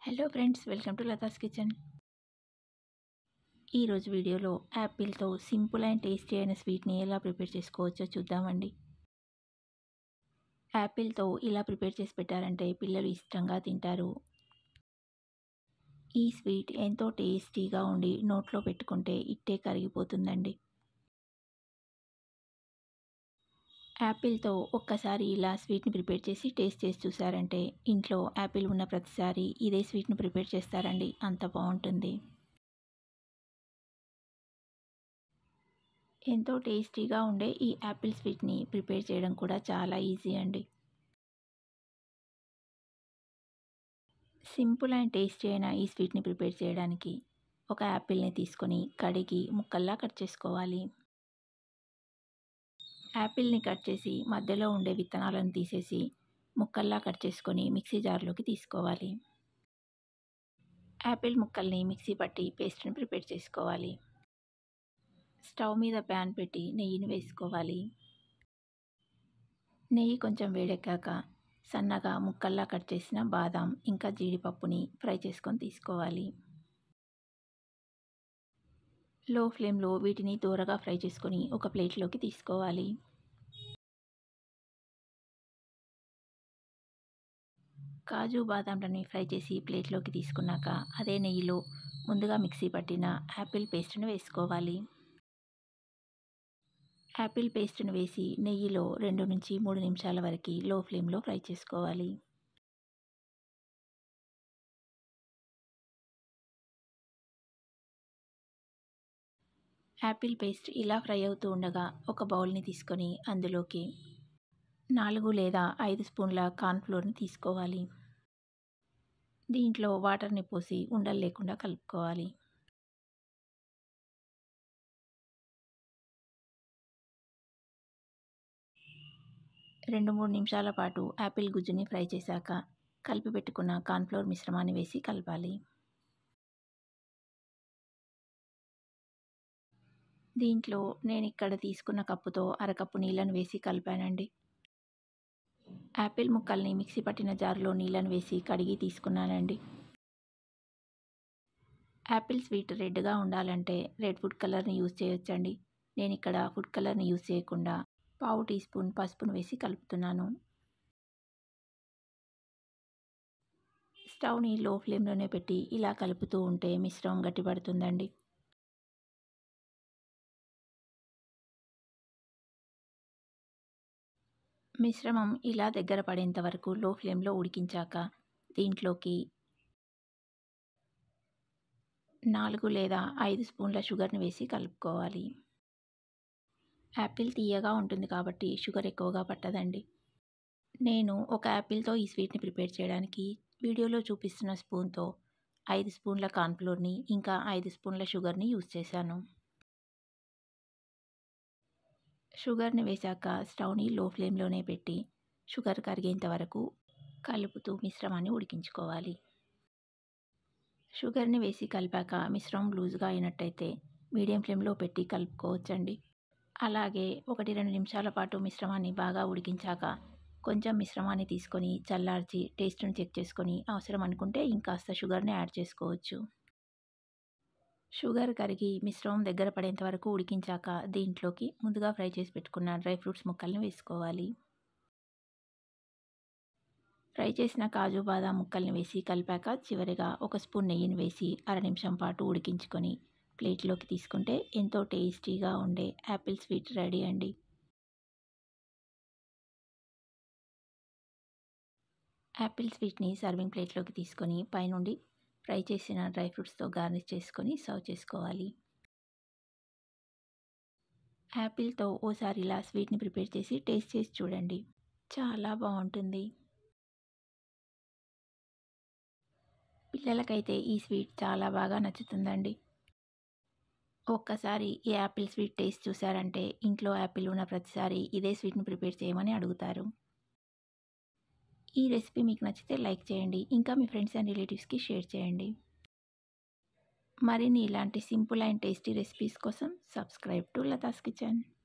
hello friends welcome to Latha's kitchen ఈరోజు వీడియోలో యాపిల్తో simple and tasty అయిన స్వీట్ని ఎలా ప్రిపేర్ చేసుకోవచ్చో చూద్దామండి యాపిల్తో ఇలా ప్రిపేర్ చేసి పెట్టారంటే పిల్లలు ఇష్టంగా తింటారు ఈ స్వీట్ ఎంతో టేస్టీగా ఉండి నోట్లో పెట్టుకుంటే ఇట్టే కరిగిపోతుందండి యాపిల్తో ఒక్కసారి ఇలా స్వీట్ని ప్రిపేర్ చేసి టేస్ట్ చేసి చూసారంటే ఇంట్లో యాపిల్ ఉన్న ప్రతిసారి ఇదే స్వీట్ని ప్రిపేర్ చేస్తారండి అంత బాగుంటుంది ఎంతో టేస్టీగా ఉండే ఈ యాపిల్ స్వీట్ని ప్రిపేర్ చేయడం కూడా చాలా ఈజీ అండి సింపుల్ అండ్ టేస్టీ అయిన ఈ స్వీట్ని ప్రిపేర్ చేయడానికి ఒక యాపిల్ని తీసుకొని కడిగి ముక్కల్లా కట్ చేసుకోవాలి యాపిల్ని కట్ చేసి మధ్యలో ఉండే విత్తనాలను తీసేసి ముక్కల్లా కట్ చేసుకొని మిక్సీ జార్లోకి తీసుకోవాలి యాపిల్ ముక్కల్ని మిక్సీ పట్టి పేస్ట్ని ప్రిపేర్ చేసుకోవాలి స్టవ్ మీద ప్యాన్ పెట్టి నెయ్యిని వేసుకోవాలి నెయ్యి కొంచెం వేడెక్కాక సన్నగా ముక్కల్లా కట్ చేసిన బాదం ఇంకా జీడిపప్పుని ఫ్రై చేసుకొని తీసుకోవాలి లో ఫ్లేమ్లో వీటిని దూరగా ఫ్రై చేసుకొని ఒక ప్లేట్లోకి తీసుకోవాలి కాజు బాదాంలని ఫ్రై చేసి ప్లేట్లోకి తీసుకున్నాక అదే నెయ్యిలో ముందుగా మిక్సీ పట్టిన యాపిల్ పేస్ట్ను వేసుకోవాలి యాపిల్ పేస్ట్ను వేసి నెయ్యిలో రెండు నుంచి మూడు నిమిషాల వరకు లో ఫ్లేమ్లో ఫ్రై చేసుకోవాలి యాపిల్ పేస్ట్ ఇలా ఫ్రై అవుతూ ఉండగా ఒక బౌల్ని తీసుకొని అందులోకి నాలుగు లేదా ఐదు స్పూన్ల కార్న్ఫ్లోర్ని తీసుకోవాలి దీంట్లో వాటర్ని పోసి ఉండలు లేకుండా కలుపుకోవాలి రెండు మూడు నిమిషాల పాటు యాపిల్ గుజ్జుని ఫ్రై చేశాక కలిపి పెట్టుకున్న కార్న్ఫ్లోర్ మిశ్రమాన్ని వేసి కలపాలి దీంట్లో నేను ఇక్కడ తీసుకున్న కప్పుతో అరకప్పు నీళ్ళను వేసి కలిపానండి యాపిల్ ముక్కల్ని మిక్సీ పట్టిన జార్లో నీళ్ళను వేసి కడిగి తీసుకున్నానండి యాపిల్ స్వీట్ రెడ్గా ఉండాలంటే రెడ్ ఫుడ్ కలర్ని యూజ్ చేయొచ్చండి నేను ఇక్కడ ఫుడ్ కలర్ని యూజ్ చేయకుండా పావు టీ స్పూన్ పసుపును వేసి కలుపుతున్నాను స్టవ్ని లో ఫ్లేమ్లోనే పెట్టి ఇలా కలుపుతూ ఉంటే మిశ్రమం గట్టిపడుతుందండి మిశ్రమం ఇలా దగ్గర పడేంత వరకు లో ఫ్లేమ్లో ఉడికించాక దీంట్లోకి నాలుగు లేదా ఐదు స్పూన్ల షుగర్ని వేసి కలుపుకోవాలి యాపిల్ తీయగా ఉంటుంది కాబట్టి షుగర్ ఎక్కువగా పట్టదండి నేను ఒక యాపిల్తో ఈ స్వీట్ని ప్రిపేర్ చేయడానికి వీడియోలో చూపిస్తున్న స్పూన్తో ఐదు స్పూన్ల కార్న్ఫ్లోర్ని ఇంకా ఐదు స్పూన్ల షుగర్ని యూజ్ చేశాను షుగర్ని వేశాక స్టవ్ని లో ఫ్లేమ్లోనే పెట్టి షుగర్ కరిగేంత వరకు కలుపుతూ మిశ్రమాన్ని ఉడికించుకోవాలి షుగర్ని వేసి కలిపాక మిశ్రమం లూజ్గా అయినట్టయితే మీడియం ఫ్లేమ్లో పెట్టి కలుపుకోవచ్చండి అలాగే ఒకటి రెండు నిమిషాల పాటు మిశ్రమాన్ని బాగా ఉడికించాక కొంచెం మిశ్రమాన్ని తీసుకొని చల్లార్చి టేస్ట్ని చెక్ చేసుకొని అవసరం అనుకుంటే ఇంకాస్త షుగర్ని యాడ్ చేసుకోవచ్చు షుగర్ కరిగి మిశ్రమం దగ్గర పడేంత వరకు ఉడికించాక దీంట్లోకి ముందుగా ఫ్రై చేసి పెట్టుకున్న డ్రై ఫ్రూట్స్ ముక్కల్ని వేసుకోవాలి ఫ్రై చేసిన కాజు బాదాం ముక్కల్ని వేసి కలిపాక చివరిగా ఒక స్పూన్ నెయ్యిని వేసి అర నిమిషం పాటు ఉడికించుకొని ప్లేట్లోకి తీసుకుంటే ఎంతో టేస్టీగా ఉండే యాపిల్ స్వీట్ రెడీ అండి యాపిల్ స్వీట్ని సర్వింగ్ ప్లేట్లోకి తీసుకొని పైనుండి ఫ్రై చేసిన డ్రై ఫ్రూట్స్తో గార్నిష్ చేసుకొని సర్వ్ చేసుకోవాలి యాపిల్తో ఓసారి ఇలా స్వీట్ని ప్రిపేర్ చేసి టేస్ట్ చేసి చూడండి చాలా బాగుంటుంది పిల్లలకైతే ఈ స్వీట్ చాలా బాగా నచ్చుతుందండి ఒక్కసారి ఈ యాపిల్ స్వీట్ టేస్ట్ చూసారంటే ఇంట్లో యాపిల్ ఉన్న ప్రతిసారి ఇదే స్వీట్ని ప్రిపేర్ చేయమని అడుగుతారు ఈ రెసిపీ మీకు నచ్చితే లైక్ చేయండి ఇంకా మీ ఫ్రెండ్స్ అండ్ రిలేటివ్స్కి షేర్ చేయండి మరిన్ని ఇలాంటి సింపుల్ అండ్ టేస్టీ రెసిపీస్ కోసం సబ్స్క్రైబ్ టు లతాస్ కిచెన్